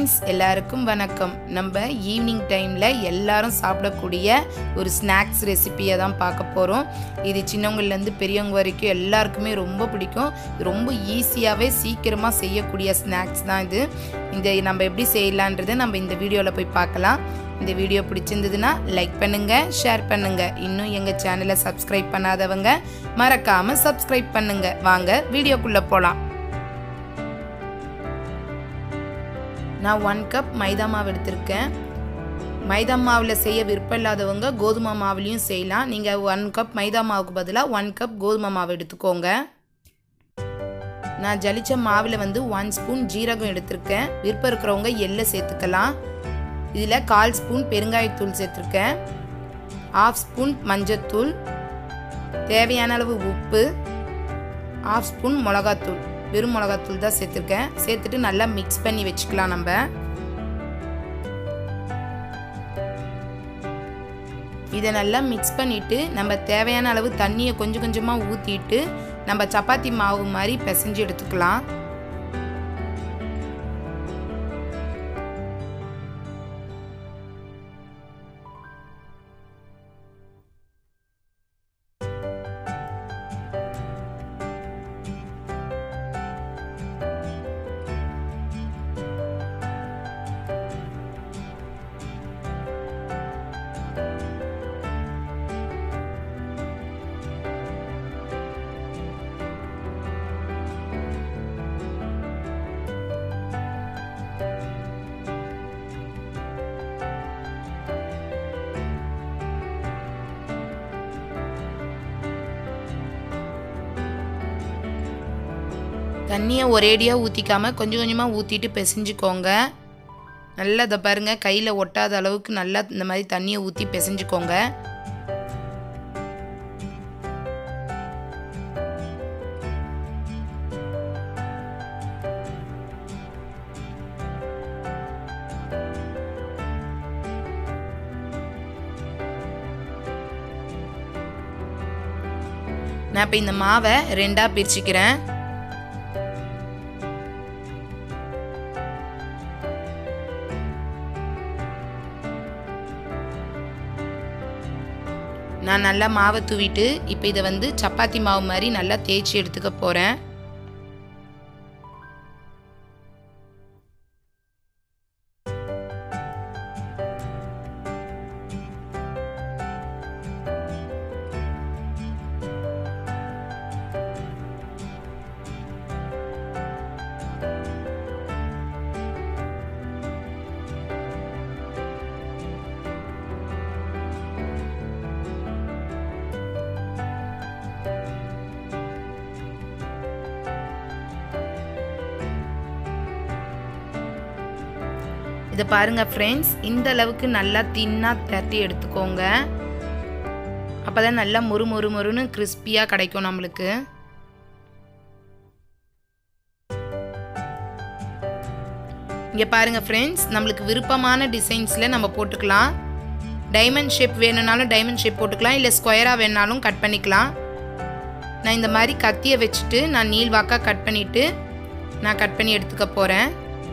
friends எல்லாருக்கும் வணக்கம் நம்ம ஈவினிங் டைமில் எல்லாரும் சாப்பிடக்கூடிய ஒரு ஸ்நாக்ஸ் ரெசிபியை தான் பார்க்க போகிறோம் இது சின்னவங்கள்லேருந்து பெரியவங்க வரைக்கும் எல்லாருக்குமே ரொம்ப பிடிக்கும் இது ரொம்ப ஈஸியாகவே சீக்கிரமாக செய்யக்கூடிய ஸ்நாக்ஸ் தான் இது இந்த நம்ம எப்படி செய்யலான்றதை நம்ம இந்த வீடியோவில் போய் பார்க்கலாம் இந்த வீடியோ பிடிச்சிருந்ததுன்னா லைக் பண்ணுங்கள் ஷேர் பண்ணுங்கள் இன்னும் எங்கள் சேனலை சப்ஸ்கிரைப் பண்ணாதவங்க மறக்காமல் சப்ஸ்கிரைப் பண்ணுங்கள் வாங்க வீடியோக்குள்ளே போகலாம் நான் ஒன் கப் மைதா மாவு எடுத்திருக்கேன் மைதா மாவில் செய்ய விருப்பம் இல்லாதவங்க கோதுமை மாவுலேயும் செய்யலாம் நீங்கள் ஒன் கப் மைதா மாவுக்கு பதிலாக ஒன் கப் கோதுமை மாவு எடுத்துக்கோங்க நான் ஜலிச்ச மாவில் வந்து ஒன் ஸ்பூன் ஜீரகம் எடுத்திருக்கேன் விருப்பம் இருக்கிறவங்க எள்ளை சேர்த்துக்கலாம் இதில் கால் ஸ்பூன் பெருங்காயத்தூள் சேர்த்துருக்கேன் ஆஃப் ஸ்பூன் மஞ்சத்தூள் தேவையான அளவு உப்பு ஆஃப் ஸ்பூன் மிளகாத்தூள் வெறும் மிளகாத்தூள் தான் சேர்த்துருக்கேன் சேர்த்துட்டு நல்லா மிக்ஸ் பண்ணி வச்சுக்கலாம் நம்ம இதை நல்லா மிக்ஸ் பண்ணிவிட்டு நம்ம தேவையான அளவு தண்ணியை கொஞ்சம் கொஞ்சமாக ஊற்றிட்டு நம்ம சப்பாத்தி மாவு மாதிரி பிசைஞ்சு எடுத்துக்கலாம் தண்ணியை ஒரேடியாக ஊற்றிக்காமல் கொஞ்சம் கொஞ்சமாக ஊற்றிட்டு பிசைஞ்சுக்கோங்க நல்லா இதை பாருங்கள் கையில் ஒட்டாத அளவுக்கு நல்லா இந்த மாதிரி தண்ணியை ஊற்றி பிசைஞ்சுக்கோங்க நான் இப்போ இந்த மாவை ரெண்டாக பிரிச்சுக்கிறேன் நான் நல்லா மாவை தூவிட்டு இப்போ இதை வந்து சப்பாத்தி மாவு மாதிரி நல்லா தேய்ச்சி எடுத்துக்க போகிறேன் இதை பாருங்க ஃப்ரெண்ட்ஸ் இந்த அளவுக்கு நல்லா தின்னாக தட்டி எடுத்துக்கோங்க அப்போ தான் நல்லா மொறு மொறு மொறுன்னு கிறிஸ்பியாக கிடைக்கும் நம்மளுக்கு இங்கே பாருங்கள் ஃப்ரெண்ட்ஸ் நம்மளுக்கு விருப்பமான டிசைன்ஸில் நம்ம போட்டுக்கலாம் டைமண்ட் ஷேப் வேணும்னாலும் டைமண்ட் ஷேப் போட்டுக்கலாம் இல்லை ஸ்கொயராக வேணுனாலும் கட் பண்ணிக்கலாம் நான் இந்த மாதிரி கத்தியை வச்சுட்டு நான் நீள்வாக்காக கட் பண்ணிவிட்டு நான் கட் பண்ணி எடுத்துக்க போகிறேன்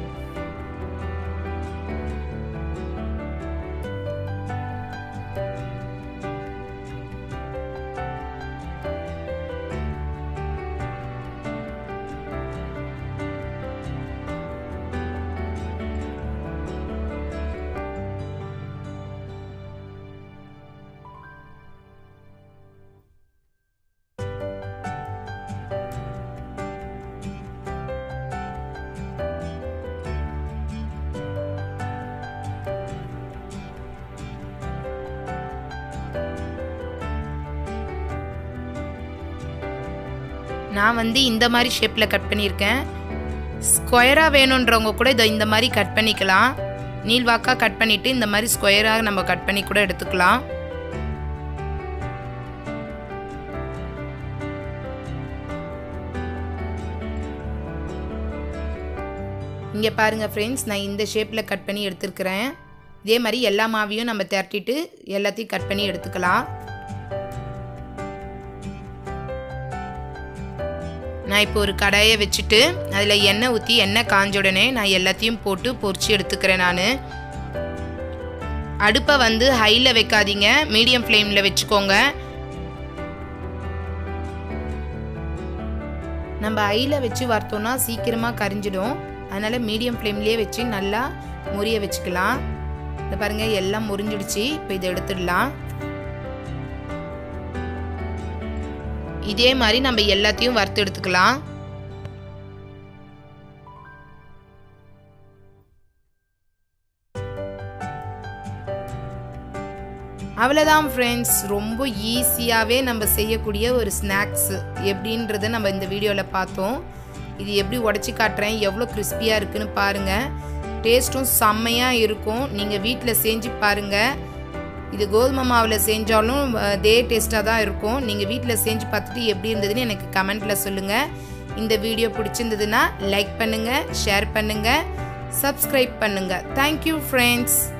நான் வந்து இந்த மாதிரி ஷேப்பில் கட் பண்ணியிருக்கேன் ஸ்கொயராக வேணுன்றவங்க கூட இதை இந்த மாதிரி கட் பண்ணிக்கலாம் நீள்வாக்காக கட் பண்ணிவிட்டு இந்த மாதிரி ஸ்கொயராக நம்ம கட் பண்ணி கூட எடுத்துக்கலாம் இங்கே பாருங்கள் ஃப்ரெண்ட்ஸ் நான் இந்த ஷேப்பில் கட் பண்ணி எடுத்துருக்கிறேன் இதே மாதிரி எல்லா மாவையும் நம்ம திரட்டிட்டு எல்லாத்தையும் கட் பண்ணி எடுத்துக்கலாம் நான் இப்போ ஒரு கடாயை வச்சுட்டு அதில் எண்ணெய் ஊற்றி எண்ணெய் காஞ்ச உடனே நான் எல்லாத்தையும் போட்டு பொரிச்சு எடுத்துக்கிறேன் நான் அடுப்பை வந்து ஹையில் வைக்காதீங்க மீடியம் ஃப்ளேமில் வச்சுக்கோங்க நம்ம ஹையில் வச்சு வறுத்தோம்னா சீக்கிரமாக கரிஞ்சிடும் அதனால் மீடியம் ஃப்ளேம்லேயே வச்சு நல்லா முறிய வச்சுக்கலாம் இந்த பாருங்கள் எல்லாம் முறிஞ்சிடுச்சு இப்போ இதை எடுத்துடலாம் இதே மாதிரி நம்ம எல்லாத்தையும் வறுத்து எடுத்துக்கலாம் அவ்வளோதான் ஃப்ரெண்ட்ஸ் ரொம்ப ஈஸியாகவே நம்ம செய்யக்கூடிய ஒரு ஸ்நாக்ஸ் எப்படின்றத நம்ம இந்த வீடியோவில் பார்த்தோம் இது எப்படி உடச்சி காட்டுறேன் எவ்வளோ கிறிஸ்பியாக இருக்குன்னு பாருங்கள் டேஸ்ட்டும் செம்மையாக இருக்கும் நீங்கள் வீட்டில் செஞ்சு பாருங்கள் இது கோதுமை மாவில் செஞ்சாலும் அதே டேஸ்ட்டாக தான் இருக்கும் நீங்கள் வீட்டில் செஞ்சு பார்த்துட்டு எப்படி இருந்ததுன்னு எனக்கு கமெண்ட்டில் சொல்லுங்கள் இந்த வீடியோ பிடிச்சிருந்ததுன்னா லைக் பண்ணுங்கள் ஷேர் பண்ணுங்கள் சப்ஸ்கிரைப் பண்ணுங்கள் தேங்க்யூ ஃப்ரெண்ட்ஸ்